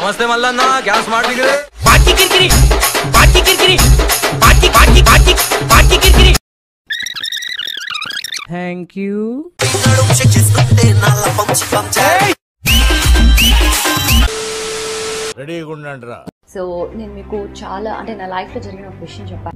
నమస్తే మల్లన్న గ్యాస్ మార్టికి పార్టీ కిరికిరి పార్టీ కిరికిరి పార్టీ పార్టీ పార్టీ పార్టీ కిరికిరి థ్యాంక్ యూ రెడీగా ఉండండి రా సో నేను మీకు చాలా అంటే నా లైఫ్లో జరిగిన ఒక విషయం చెప్పాను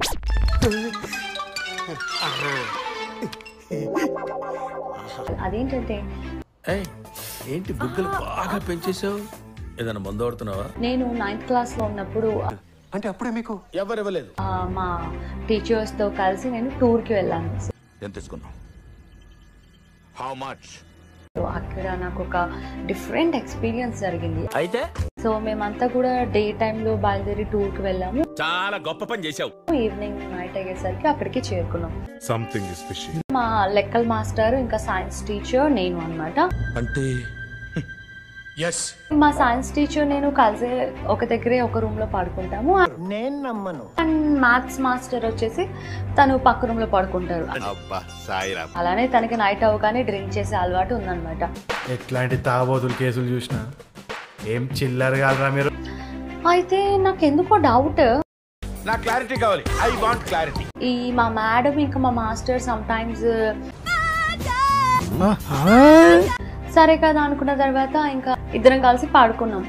అదేంటంటే ఏంటి బుగ్గలు బాగా పెంచేసావు ఏదైనా మందు ఆడుతున్నావా నేను నైన్త్ క్లాస్లో ఉన్నప్పుడు ఎవరు ఇవ్వలేదు ఆ, మా టీచర్స్తో కలిసి నేను టూర్కి వెళ్ళాను ఎంత తీసుకున్నావు హౌ మచ్ సో అక్కడ నాకు ఒక డిఫరెంట్ ఎక్స్పీరియన్స్ జరిగింది అయితే సో మేమంతా కూడా డే టైంలో బయలుదేరి టూర్కి వెళ్ళాము చాలా గొప్ప పని చేసావు ఈవినింగ్ నైట్ అయ్యేసరికి అక్కడికి చేరుకున్నాం సంథింగ్ ఇస్ ఫిషింగ్ మా లెక్కల మాస్టర్ ఇంకా సైన్స్ టీచర్ నేను అన్నమాట అంటే ఎస్ మా సైన్స్ టీచర్ నేను కలిసి ఒక దగ్గరే ఒక రూమ్ లో పడుకుంటాము నేను నమ్మను అండ్ మ్యాథ్స్ మాస్టర్ వచ్చేసి తను పక్క రూమ్ లో పడుకుంటారు అబ్బా సాయిరా అలానే తనకి నైట్ అవగానే డ్రింక్ చేసే అలవాటు ఉందన్నమాట ఎట్లాంటి తాబోతులు కేసులు చూసినా ఏం చిల్లర కాదురా మీరు అయితే నాకు ఎందుకో డౌట్ నా క్లారిటీ కావాలి ఐ వాంట్ క్లారిటీ ఈ మా మేడం ఇంకా మా మాస్టర్ సమ్ టైమ్స్ సరే కదా అనుకున్న తర్వాత ఇంకా ఇద్దరం కలిసి పాడుకున్నాం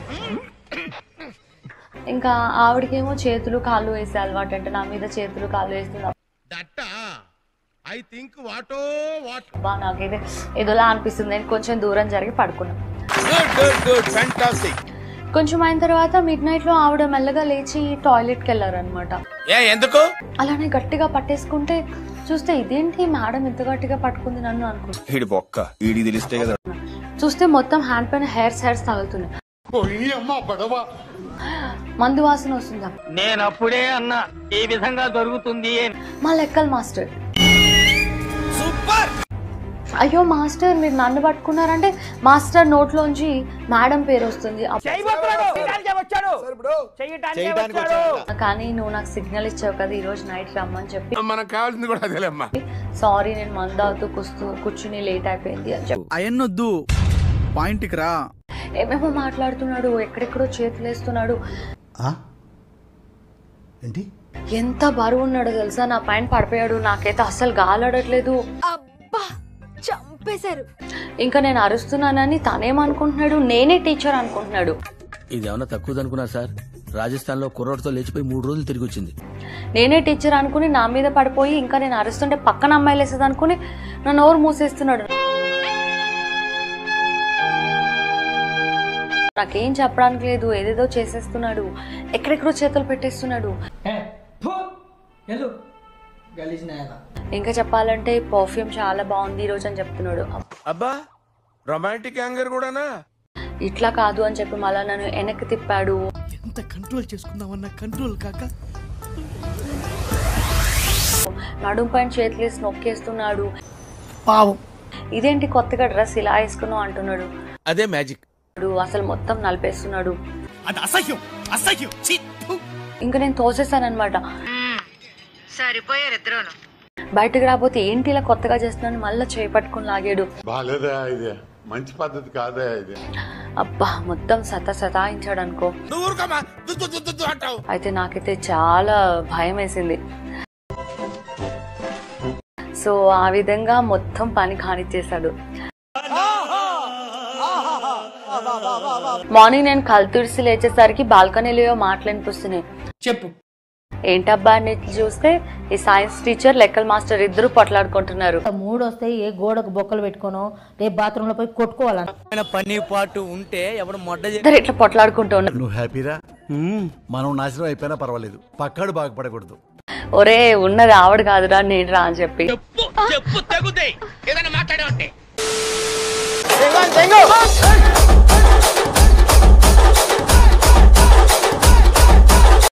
ఇంకా ఆవిడకేమో చేతులు కాళ్ళు వేసే అలవాటు అంటే నా మీద చేతులు కాళ్ళు వేస్తుంది ఐ థింక్ వాటో వాట్ అబ్బా నాకైతే ఏదోలా అనిపిస్తుంది నేను కొంచెం దూరం జరిగి పడుకున్నాం గుడ్ గుడ్ గుడ్ ఫ్యాంటాస్టిక్ కొంచెం అయిన తర్వాత మిడ్ నైట్ లో ఆవిడ మెల్లగా లేచి టాయిలెట్ కి వెళ్ళారనమాట ఏ ఎందుకు అలానే గట్టిగా పట్టేసుకుంటే చూస్తే ఇదేంటి మేడం ఇంత గట్టిగా పట్టుకుంది నన్ను అనుకుంటున్నా ఈడి బొక్క ఈడి తెలిస్తే కదా చూస్తే మొత్తం హ్యాండ్ పైన హెయిర్స్ హెయిర్స్ తగులుతున్నాయి అమ్మా పడవ మందు వాసన వస్తుందా నేను అప్పుడే అన్నా ఈ విధంగా జరుగుతుంది అని మా లెక్కల మాస్టర్ అయ్యో మాస్టర్ మీరు నన్ను పట్టుకున్నారంటే మాస్టర్ నోట్లోంచి మేడం పేరు వస్తుంది అప్- కానీ నువ్వు నాకు సిగ్నల్ ఇచ్చావు కదా ఈ రోజు నైట్ రమ్మని చెప్పి మనకు కావాల్సింది కూడా అదేలేమ్మా సారీ నేను మందు అవుతూ కుస్తూ కూర్చుని లేట్ అయిపోయింది అని చెప్పి అయన్నొద్దు పాయింట్కి రా ఏమేమో మాట్లాడుతున్నాడు ఎక్కడెక్కడో చేతులు వేస్తున్నాడు ఏంటి ఎంత బరువు ఉన్నాడో తెలుసా నా పైన పడిపోయాడు నాకైతే అస్సలు గాలాడట్లేదు అబ్బా చంపేశారు ఇంకా నేను అరుస్తున్నానని తనేమనుకుంటున్నాడు నేనే టీచర్ అనుకుంటున్నాడు ఇది ఏమన్నా తక్కువ అనుకున్నా సార్ రాజస్థాన్ లో కుర్రోడ్తో లేచిపోయి మూడు రోజులు తిరిగి వచ్చింది నేనే టీచర్ అనుకుని నా మీద పడిపోయి ఇంకా నేను అరుస్తుంటే పక్కన అమ్మాయిలు వేసేది అనుకుని నా నోరు మూసేస్తున్నాడు నాకేం చెప్పడానికి లేదు ఏదేదో చేసేస్తున్నాడు ఎక్కడెక్కడో చేతులు పెట్టేస్తున్నాడు ఇంకా చెప్పాలంటే పర్ఫ్యూమ్ చాలా బాగుంది ఈ రోజు అని చెప్తున్నాడు అబ్బా రొమాంటిక్ యాంగర్ కూడానా ఇట్లా కాదు అని చెప్పి మళ్ళా నన్ను వెనక్కి తిప్పాడు ఎంత కంట్రోల్ చేసుకుందామన్న కంట్రోల్ కాక నడుం పైన చేతులు వేసి నొక్కేస్తున్నాడు పావం ఇదేంటి కొత్తగా డ్రెస్ ఇలా వేసుకున్నావు అంటున్నాడు అదే మ్యాజిక్ అసలు మొత్తం నలిపేస్తున్నాడు అది అసహ్యం అసహ్యం ఛీ! ఇంకా నేను తోసేసానమాట సరిపోయారు ఇద్దరును బయటకు రాకపోతే ఏంటి ఇలా కొత్తగా చేస్తున్నాను మళ్ళీ చేయి పట్టుకుని లాగాడు బాలేదా ఇది మంచి పద్ధతి కాదా ఇది అబ్బా మొత్తం సత సతాయించాడు అనుకో నువ్వు ఊరుకోమా దుద్దు దుద్దు దుద్దు అంటావు అయితే నాకైతే చాలా భయం వేసింది సో ఆ విధంగా మొత్తం పని కానిచ్చేశాడు మార్నింగ్ నేను కళ్ళు తుడిసి లేచేసరికి బాల్కనీలో మాటలు వినిపిస్తున్నాయి చెప్పు ఏంటబ్బా అని చూస్తే ఈ సైన్స్ టీచర్ లెక్కల మాస్టర్ ఇద్దరు పొట్లాడుకుంటున్నారు మూడు వస్తే ఏ గోడకు బొక్కలు పెట్టుకోనో రేపు బాత్రూంలో పోయి కొట్టుకోవాలని పని పాటు ఉంటే ఎవడు మొడ్డ ఇద్దరు ఇట్లా పొట్లాడుకుంటున్నారు నువ్వు హ్యాపీరా మనం నాశనం అయిపోయినా పర్వాలేదు పక్కాడు బాగుపడకూడదు ఒరే ఉన్నది ఆవిడ కాదురా నేను రా అని చెప్పి చెప్పు తెగుతాయి ఏదైనా మాట్లాడే ఉంటే తెంగో, తెంగో.